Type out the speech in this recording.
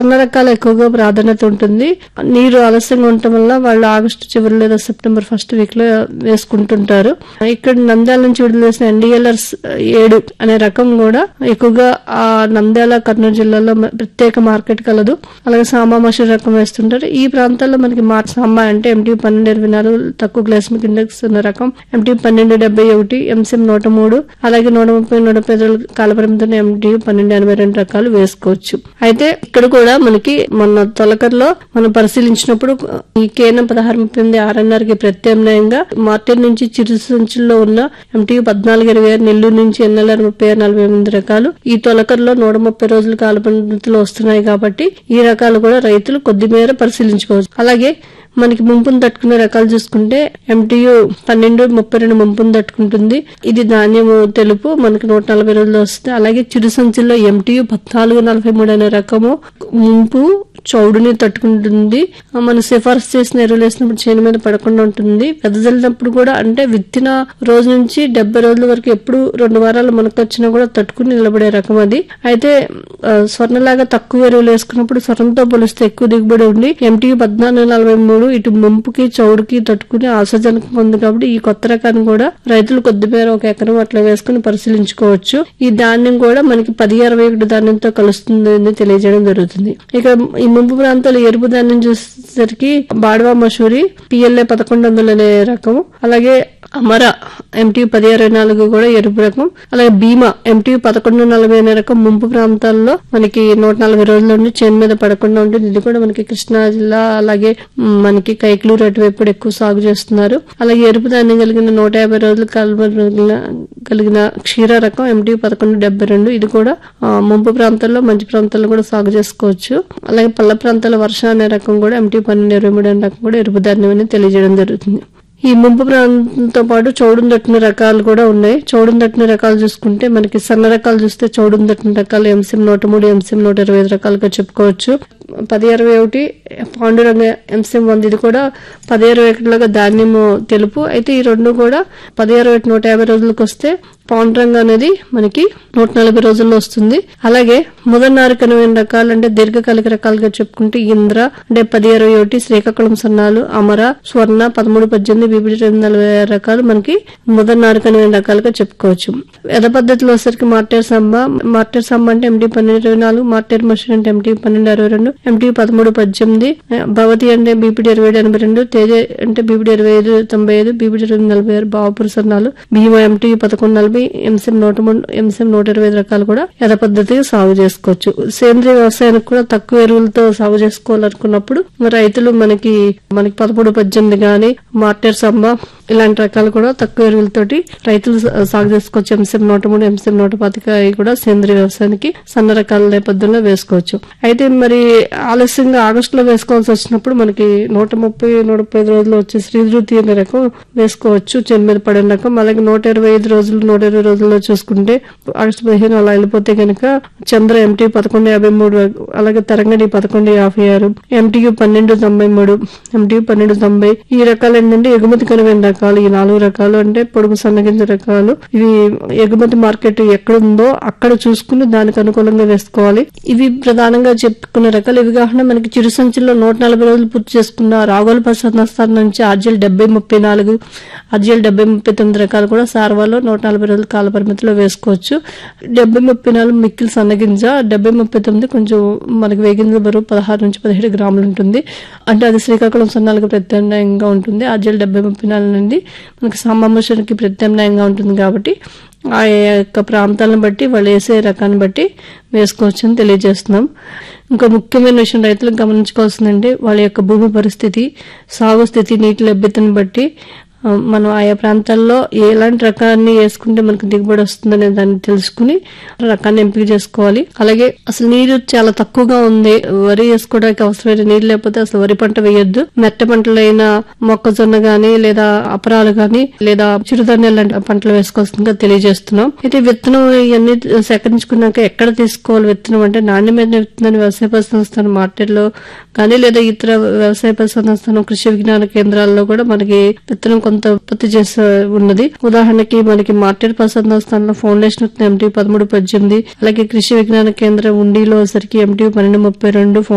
అన్న రకాలు ఎక్కువగా ప్రాధాన్యత ఉంటుంది నీరు ఆలస్యంగా ఉండటం వల్ల వాళ్ళు ఆగస్టు చివరి లేదా సెప్టెంబర్ ఫస్ట్ వీక్ లో వేసుకుంటుంటారు ఇక్కడ నంద్యాల నుంచి విడుదల చేసిన ఎన్డీఎల్ఆర్ ఏడు అనే రకం కూడా ఎక్కువగా ఆ నంద్యాల కర్నూలు జిల్లాలో మ- ప్రత్యేక మార్కెట్ కలదు అలాగే సాంబా మసూర్ రకం వేస్తుంటారు ఈ ప్రాంతాల్లో మనకి మా సాంబా అంటే ఎంటీ పన్నెండు ఇరవై నాలుగు తక్కువ గ్లైసమిక్ ఇండెక్స్ ఉన్న రకం ఎంటీ పన్నెండు డెబ్బై ఒకటి ఎంసీఎం నూట మూడు అలాగే నూట ముప్పై నూట ముప్పై ఐదు కాలపరిమితో ఎంటీ పన్నెండు ఎనభై రెండు రకాలు వేసుకోవచ్చు అయితే ఇక్కడ కూడా మనకి మన తొలకర్లో మనం పరిశీలించినప్పుడు ఈ కేనం పదహారు ముప్పై ఎనిమిది ఆర్ఎన్ఆర్ కి ప్రత్యామ్నాయంగా మార్కెట్ నుంచి చిరు సంచుల్లో ఉన్న ఎంటీ పద్నాలుగు ఇరవై ఆరు నెల్లూరు నుంచి ఎన్ఎల్ఆర్ ముప్పై ఆరు నలభై ఎనిమిది రకాలు ఈ తొలకర్లో నూట ముప్పై రోజుల కాల పరిమితిలో వస్తున్నాయి కాబట్టి ఈ రకాలు కూడా రైతులు కొద్ది మేర పరిశీలించుకోవచ్చు అలాగే మనకి ముంపును తట్టుకునే రకాలు చూసుకుంటే ఎంటీయు పన్నెండు ముప్పై రెండు ముంపును తట్టుకుంటుంది ఇది ధాన్యము తెలుపు మనకి నూట నలభై రోజులు వస్తుంది అలాగే చిరు సంచుల్లో ఎంటీయు పద్నాలుగు నలభై మూడు అనే రకము ముంపు చౌడుని తట్టుకుంటుంది ఆ, మనం సిఫార్సు చేసిన ఎరువులు వేసినప్పుడు చేను మీద పడకుండా ఉంటుంది వెదజల్లినప్పుడు కూడా అంటే విత్తిన రోజు నుంచి డెబ్బై రోజుల వరకు ఎప్పుడు రెండు వారాలు మనకు వచ్చినా కూడా తట్టుకుని నిలబడే రకం అది అయితే ఆ, స్వర్ణలాగా తక్కువ ఎరువులు వేసుకున్నప్పుడు స్వర్ణంతో పోలిస్తే ఎక్కువ దిగుబడి ఉండి ఎంటీ పద్నాలుగు నలభై మూడు ఇటు ముంపుకి చౌడుకి తట్టుకుని ఆశాజనకంగా ఉంది కాబట్టి ఈ కొత్త రకాన్ని కూడా రైతులు కొద్ది మేర ఒక ఎకరం అట్లా వేసుకుని పరిశీలించుకోవచ్చు ఈ ధాన్యం కూడా మనకి పది అరవై ఒకటి ధాన్యంతో కలుస్తుంది అని తెలియజేయడం జరుగుతుంది ఇక ఈ ముంపు ప్రాంతాలు ఎరుపు ధాన్యం చూసేసరికి బాడవా మసూరి పిఎల్ఏ పదకొండు వందలు అనే రకం అలాగే అమర ఎంటీ పది అరవై నాలుగు కూడా ఎరుపు రకం అలాగే భీమా ఎంటీ పదకొండు నలభై అనే రకం ముంపు ప్రాంతాల్లో మనకి నూట నలభై రోజుల నుండి చేను మీద పడకుండా ఉంటుంది ఇది కూడా మనకి కృష్ణా జిల్లా అలాగే మ్, మనకి కైకలూరు అటువైపు కూడా ఎక్కువ సాగు చేస్తున్నారు అలాగే ఎరుపు ధాన్యం కలిగిన నూట యాభై రోజులు కలబ కలిగిన క్షీర రకం ఎంటీ పదకొండు డెబ్బై రెండు ఇది కూడా ఆ, ముంపు ప్రాంతాల్లో మంచి ప్రాంతాల్లో కూడా సాగు చేసుకోవచ్చు అలాగే పల్ల ప్రాంతాల వర్ష అనే రకం కూడా ఎంటీ పన్నెండు ఇరవై మూడు అనే రకం కూడా ఎరుపు ధాన్యం అని తెలియజేయడం జరుగుతుంది ఈ ముంపు ప్రాంతంతో పాటు చౌడును తట్టిన రకాలు కూడా ఉన్నాయి చౌడును తట్టిన రకాలు చూసుకుంటే మనకి సన్న రకాలు చూస్తే చౌడును తట్టిన రకాలు ఎంసీఎం నూట మూడు ఎంసీఎం నూట ఇరవై ఐదు రకాలుగా చెప్పుకోవచ్చు పది ఇరవై ఒకటి పాండురంగ ఎంసీఎం వంద ఇది కూడా పది ఇరవై ఒకటిలాగా ధాన్యము తెలుపు అయితే ఈ రెండు కూడా పది ఇరవై ఒకటి నూట యాభై రోజులకు వస్తే పాండురంగ అనేది మనకి నూట నలభై రోజుల్లో వస్తుంది అలాగే ముదనారికనమైన రకాలు అంటే దీర్ఘకాలిక రకాలుగా చెప్పుకుంటే ఇంద్ర అంటే పది ఇరవై ఒకటి శ్రీకాకుళం సన్నాలు అమర స్వర్ణ పదమూడు పద్దెనిమిది బీబీ రెండు నలభై ఆరు రకాలు మనకి ముదనారికనమైన రకాలుగా చెప్పుకోవచ్చు యథ పద్ధతిలో వచ్చరికి మార్టేర్ సంబ మార్టేర్ సంబ అంటే ఎంటీ పన్నెండు ఇరవై నాలుగు మార్టేర్ మషిన్ అంటే ఎంటీ పన్నెండు అరవై రెండు ఎంటీ పదమూడు పద్దెనిమిది భవతి అంటే బీపీడీ ఇరవై ఏడు ఎనభై రెండు తేజ అంటే బీపీడీ ఇరవై ఐదు తొంభై ఐదు బీపీడీ ఇరవై నలభై ఆరు బావపుర సన్నాలు భీమా ఎంటీ పదకొండు నలభై ఎంసీఎం నూట మూడు ఎంసీఎం నూట ఇరవై ఐదు రకాలు కూడా యథ పద్ధతిగా సాగు చేసుకోవచ్చు సేంద్రియ వ్యవసాయానికి కూడా తక్కువ ఎరువులతో సాగు చేసుకోవాలనుకున్నప్పుడు రైతులు మనకి మనకి పదమూడు పద్దెనిమిది గాని మార్టేర్ సంబ ఇలాంటి రకాలు కూడా తక్కువ ఎరువులతోటి రైతులు సా- సాగు చేసుకోవచ్చు ఎంసీఎం నూట మూడు ఎంసీఎం నూట పాతిక అవి కూడా సేంద్రియ వ్యవసాయానికి సన్న రకాల నేపథ్యంలో వేసుకోవచ్చు అయితే మరి ఆలస్యంగా ఆగస్టు లో వేసుకోవాల్సి వచ్చినప్పుడు మనకి నూట ముప్పై నూట ముప్పై ఐదు రోజులు వచ్చే శ్రీధృతి అనే రకం వేసుకోవచ్చు చెన్ మీద పడిన రకం అలాగే నూట ఇరవై ఐదు రోజులు నూట ఇరవై రోజుల్లో చూసుకుంటే ఆగస్టు పదిహేను అలా వెళ్ళిపోతే కనుక చంద్ర ఎంటీ పదకొండు యాభై మూడు అలాగే తరంగడి పదకొండు యాభై ఆరు ఎంటీయు పన్నెండు తొంభై మూడు ఎంటీయు పన్నెండు తొంభై ఈ రకాలు ఏంటంటే ఎగుమతి కనువైన రకాలు ఈ నాలుగు రకాలు అంటే పొడుగు సన్నగింజ రకాలు ఇవి ఎగుమతి మార్కెట్ ఎక్కడ ఉందో అక్కడ చూసుకుని దానికి అనుకూలంగా వేసుకోవాలి ఇవి ప్రధానంగా చెప్పుకునే రకాలు ఇవి కాకుండా మనకి చిరు సంచుల్లో నూట నలభై రోజులు పూర్తి చేసుకున్న రాగోలు ప్రసన్నస్థానం నుంచి ఆర్జీఎల్ డెబ్బై ముప్పై నాలుగు ఆర్జీఎల్ డెబ్బై ముప్పై తొమ్మిది రకాలు కూడా సార్వాలో నూట నలభై రోజుల కాల పరిమితిలో వేసుకోవచ్చు డెబ్బై ముప్పై నాలుగు మిక్కిలి సన్నగింజ డెబ్బై ముప్పై తొమ్మిది కొంచెం మనకి వేగింజ బరువు పదహారు నుంచి పదిహేడు గ్రాములు ఉంటుంది అంటే అది శ్రీకాకుళం సన్నాలకు ప్రత్యామ్నాయంగా ఉంటుంది ఆర్జీఎల్ డెబ్బై ముప్పై నాలుగు నుండి మనకి సాంబాంబుషానికి ప్రత్యామ్నాయంగా ఉంటుంది కాబట్టి ఆ యొక్క ప్రాంతాలను బట్టి వాళ్ళు వేసే రకాన్ని బట్టి వేసుకోవచ్చు అని తెలియజేస్తున్నాం ఇంకా ముఖ్యమైన విషయం రైతులకు గమనించుకోవాల్సిందంటే వాళ్ళ యొక్క భూమి పరిస్థితి సాగు స్థితి నీటి లభ్యతను బట్టి ఆ, మనం ఆయా ప్రాంతాల్లో ఎలాంటి రకాన్ని వేసుకుంటే మనకు దిగుబడి వస్తుందనే దాన్ని తెలుసుకుని రకాన్ని ఎంపిక చేసుకోవాలి అలాగే అసలు నీరు చాలా తక్కువగా ఉంది వరి వేసుకోవడానికి అవసరమైన నీరు లేకపోతే అసలు వరి పంట వేయొద్దు మెట్ట పంటలైన మొక్కజొన్న గాని లేదా అపరాలు గాని లేదా చిరుధాన్యాలు లాంటి పంటలు వేసుకోవాల్సిందిగా తెలియజేస్తున్నాం అయితే విత్తనం ఇవన్నీ సేకరించుకున్నాక ఎక్కడ తీసుకోవాలి విత్తనం అంటే నాణ్యమైన విత్తనాన్ని వ్యవసాయ పరిశోధన మార్కెట్లో కానీ లేదా ఇతర వ్యవసాయ పరిశోధన కృషి విజ్ఞాన కేంద్రాల్లో కూడా మనకి విత్తనం కొంత ఉత్పత్తి చేసే ఉన్నది ఉదాహరణకి మనకి మార్కెట్ పరిశోధన స్థానంలో ఫౌండేషన్ విత్తనం ఎంటీ పదమూడు పద్దెనిమిది అలాగే కృషి విజ్ఞాన కేంద్రం ఉండిలో సరికి ఎంటీ పన్నెండు ముప్పై రెండు